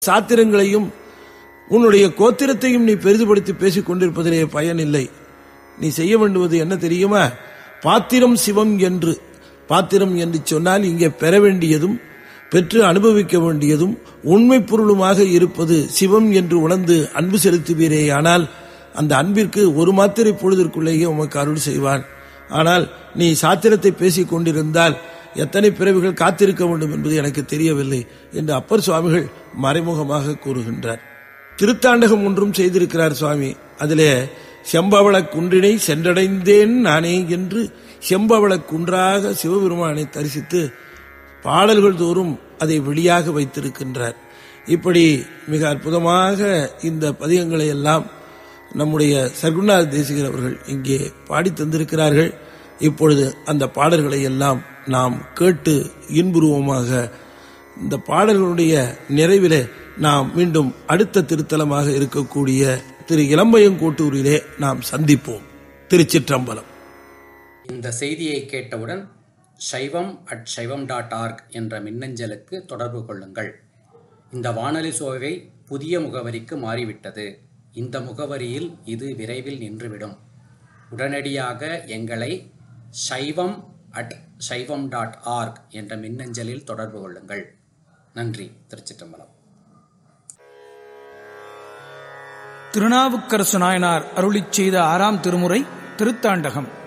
சாத்திரங்களையும் உன்னுடைய கோத்திரத்தையும் நீ பெரிதுபடுத்தி பேசிக் கொண்டிருப்பதிலே பயன் இல்லை நீ செய்ய வேண்டுவது என்ன தெரியுமா பாத்திரம் சிவம் என்று பாத்திரம் என்று சொன்னால் இங்கே பெற வேண்டியதும் பெற்று அனுபவிக்க வேண்டியதும் உண்மை பொருளுமாக இருப்பது சிவம் என்று உணர்ந்து அன்பு செலுத்துவீரேயானால் அந்த அன்பிற்கு ஒரு மாத்திரை பொழுதிற்குள்ளேயே உமக்கு அருள் செய்வான் ஆனால் நீ சாத்திரத்தை பேசிக் கொண்டிருந்தால் எத்தனை பிறவிகள் காத்திருக்க வேண்டும் என்பது எனக்கு தெரியவில்லை என்று அப்பர் சுவாமிகள் மறைமுகமாக கூறுகின்றார் திருத்தாண்டகம் ஒன்றும் செய்திருக்கிறார் சுவாமி அதிலே செம்பவள குன்றினை சென்றடைந்தேன் நானே என்று செம்பவள குன்றாக சிவபெருமானை தரிசித்து பாடல்கள் தோறும் அதை வெளியாக வைத்திருக்கின்றார் இப்படி மிக அற்புதமாக இந்த பதிகங்களை எல்லாம் நம்முடைய சர்க்குணாத் தேசிகர் அவர்கள் இங்கே பாடி தந்திருக்கிறார்கள் இப்பொழுது அந்த பாடல்களை எல்லாம் நாம் கேட்டு இன்புருவமாக இந்த பாடல்களுடைய நிறைவிலே நாம் மீண்டும் அடுத்த திருத்தலமாக இருக்கக்கூடிய திரு இளம்பயங்கோட்டூரிலே நாம் சந்திப்போம் திருச்சிற்றம்பலம் இந்த செய்தியை கேட்டவுடன் சைவம் அட் சைவம் டாட் ஆர்க் என்ற மின்னஞ்சலுக்கு தொடர்பு கொள்ளுங்கள் இந்த வானொலி சோவை புதிய முகவரிக்கு மாறிவிட்டது இந்த முகவரியில் இது விரைவில் நின்றுவிடும் உடனடியாக எங்களை சைவம் அட் சைவம் டாட் ஆர்க் என்ற மின்னஞ்சலில் தொடர்பு கொள்ளுங்கள் நன்றி திருச்சிற்றம்பலம் திருநாவுக்கரசு நாயனார் அருளிச் செய்த ஆறாம் திருமுறை திருத்தாண்டகம்